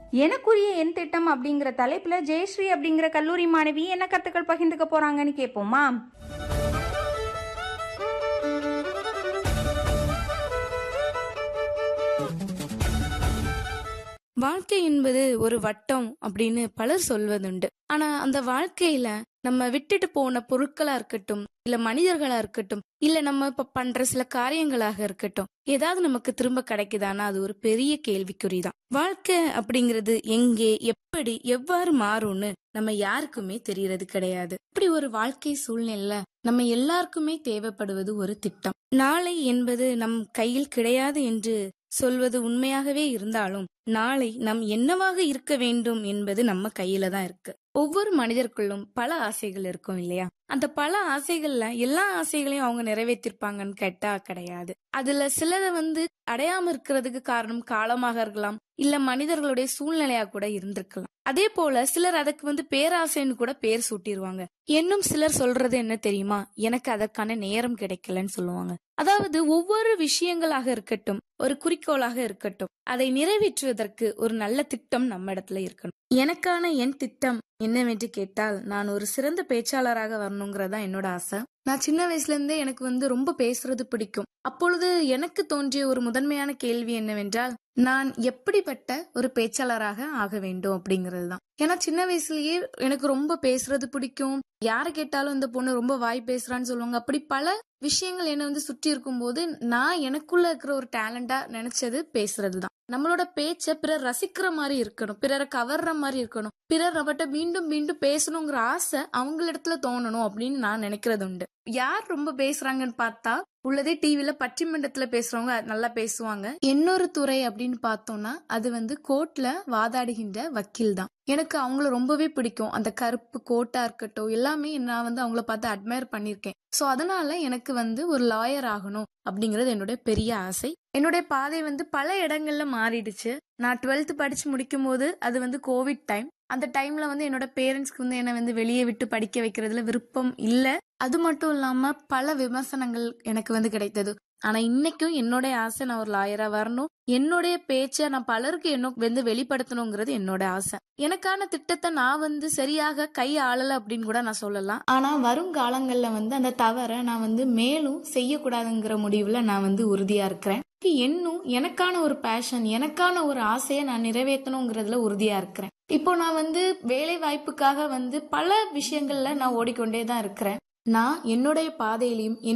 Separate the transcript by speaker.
Speaker 1: எனக்குரிய என் திட்டம் அப்படிங்கிற தலைப்புல ஜெயஸ்ரீ அப்படிங்கிற கல்லூரி மாணவி என்ன கருத்துக்கள் பகிர்ந்துக்க போறாங்கன்னு கேட்போமா
Speaker 2: வாழ்க்கை என்பது ஒரு வட்டம் அப்படின்னு பலர் சொல்வதுண்டு ஆனா அந்த வாழ்க்கையில நம்ம விட்டுட்டு போன பொருட்களா இருக்கட்டும் இல்ல மனிதர்களா இருக்கட்டும் இல்ல நம்ம இப்ப பண்ற சில காரியங்களாக இருக்கட்டும் ஏதாவது நமக்கு திரும்ப கிடைக்குதானா அது ஒரு பெரிய கேள்விக்குறிதான் வாழ்க்கை அப்படிங்கிறது எங்கே எப்படி எவ்வாறு மாறும்னு நம்ம யாருக்குமே தெரியறது கிடையாது இப்படி ஒரு வாழ்க்கை சூழ்நிலை நம்ம எல்லாருக்குமே தேவைப்படுவது ஒரு திட்டம் நாளை என்பது நம் கையில் கிடையாது என்று சொல்வது உண்மையாகவே இருந்தாலும் நாளை நாம் என்னவாக இருக்க வேண்டும் என்பது நம்ம கையில தான் இருக்கு ஒவ்வொரு மனிதருக்குள்ளும் பல ஆசைகள் இருக்கும் இல்லையா அந்த பல ஆசைகள்ல எல்லா ஆசைகளையும் அவங்க நிறைவேற்றிருப்பாங்கன்னு கேட்டா கிடையாது அதுல சிலதை வந்து அடையாம இருக்கிறதுக்கு காரணம் காலமாக இருக்கலாம் இல்ல மனிதர்களுடைய சூழ்நிலையா கூட இருந்திருக்கலாம் அதே போல சிலர் அதுக்கு வந்து பேராசைன்னு கூட பேர் சூட்டிடுவாங்க இன்னும் சிலர் சொல்றது என்ன தெரியுமா எனக்கு அதற்கான நேரம் கிடைக்கலன்னு சொல்லுவாங்க அதாவது ஒவ்வொரு விஷயங்களாக இருக்கட்டும் ஒரு குறிக்கோளாக இருக்கட்டும் அதை நிறைவேற்றுவதற்கு ஒரு நல்ல திட்டம் நம்ம இடத்துல இருக்கணும் எனக்கான என் திட்டம் என்னவென்று கேட்டால் நான் ஒரு சிறந்த பேச்சாளராக வரணுங்கிறதா என்னோட ஆசை நான் சின்ன வயசுல இருந்தே எனக்கு வந்து ரொம்ப பேசுறது பிடிக்கும் அப்பொழுது எனக்கு தோன்றிய ஒரு முதன்மையான கேள்வி என்னவென்றால் நான் எப்படிப்பட்ட ஒரு பேச்சாளராக ஆக வேண்டும் அப்படிங்கிறது தான் ஏன்னா சின்ன வயசுலயே எனக்கு ரொம்ப பேசுறது பிடிக்கும் யாரை கேட்டாலும் இந்த பொண்ணு ரொம்ப வாய் பேசுறான்னு சொல்லுவாங்க அப்படி பல விஷயங்கள் என்ன வந்து சுற்றி இருக்கும்போது நான் எனக்குள்ள இருக்கிற ஒரு டேலண்டா நினைச்சது பேசுறது தான் நம்மளோட பேச்ச பிறர் ரசிக்கிற மாதிரி இருக்கணும் பிறரை கவர்ற மாதிரி இருக்கணும் பிறர் நம்மகிட்ட மீண்டும் மீண்டும் பேசணுங்கிற ஆசை அவங்களிடத்துல தோணணும் அப்படின்னு நான் நினைக்கிறது உண்டு யார் ரொம்ப பேசுறாங்கன்னு பார்த்தா உள்ளதே டிவில பட்டிமன்றத்துல பேசுறவங்க நல்லா பேசுவாங்க இன்னொரு துறை அப்படின்னு பார்த்தோம்னா அது வந்து கோர்ட்ல வாதாடுகின்ற வக்கீல் தான் எனக்கு அவங்கள ரொம்பவே பிடிக்கும் அந்த கருப்பு கோட்டா இருக்கட்டும் எல்லாமே நான் வந்து அவங்கள பார்த்து அட்மையர் பண்ணிருக்கேன் சோ அதனால எனக்கு வந்து ஒரு லாயர் ஆகணும் அப்படிங்கறது என்னுடைய பெரிய ஆசை என்னுடைய பாதை வந்து பல இடங்கள்ல மாறிடுச்சு நான் டுவெல்த் படிச்சு முடிக்கும் போது அது வந்து கோவிட் டைம் அந்த டைம்ல வந்து என்னோட பேரண்ட்ஸ்க்கு வந்து என்னை வந்து வெளியே விட்டு படிக்க வைக்கிறதுல விருப்பம் இல்ல அது மட்டும் இல்லாம பல விமர்சனங்கள் எனக்கு வந்து கிடைத்தது ஆனா இன்னைக்கும் என்னுடைய ஆசை நான் ஒரு லாயரா வரணும் என்னுடைய பேச்ச நான் பலருக்கு என்ன வந்து வெளிப்படுத்தணுங்கிறது என்னோட ஆசை எனக்கான திட்டத்தை நான் வந்து சரியாக கை ஆளல அப்படின்னு கூட நான் சொல்லலாம் ஆனா வரும் காலங்கள்ல வந்து அந்த தவறை நான் வந்து மேலும் செய்யக்கூடாதுங்கிற முடிவுல நான் வந்து உறுதியா இருக்கிறேன் இன்னும் எனக்கான ஒரு பேஷன் எனக்கான ஒரு ஆசையை நான் நிறைவேற்றணுங்கிறதுல உறுதியா இருக்கிறேன் இப்போ நான் வந்து வேலை வாய்ப்புக்காக வந்து பல விஷயங்கள்ல நான் ஓடிக்கொண்டே தான் இருக்கிறேன் நான் என்னுடைய பாதையிலையும்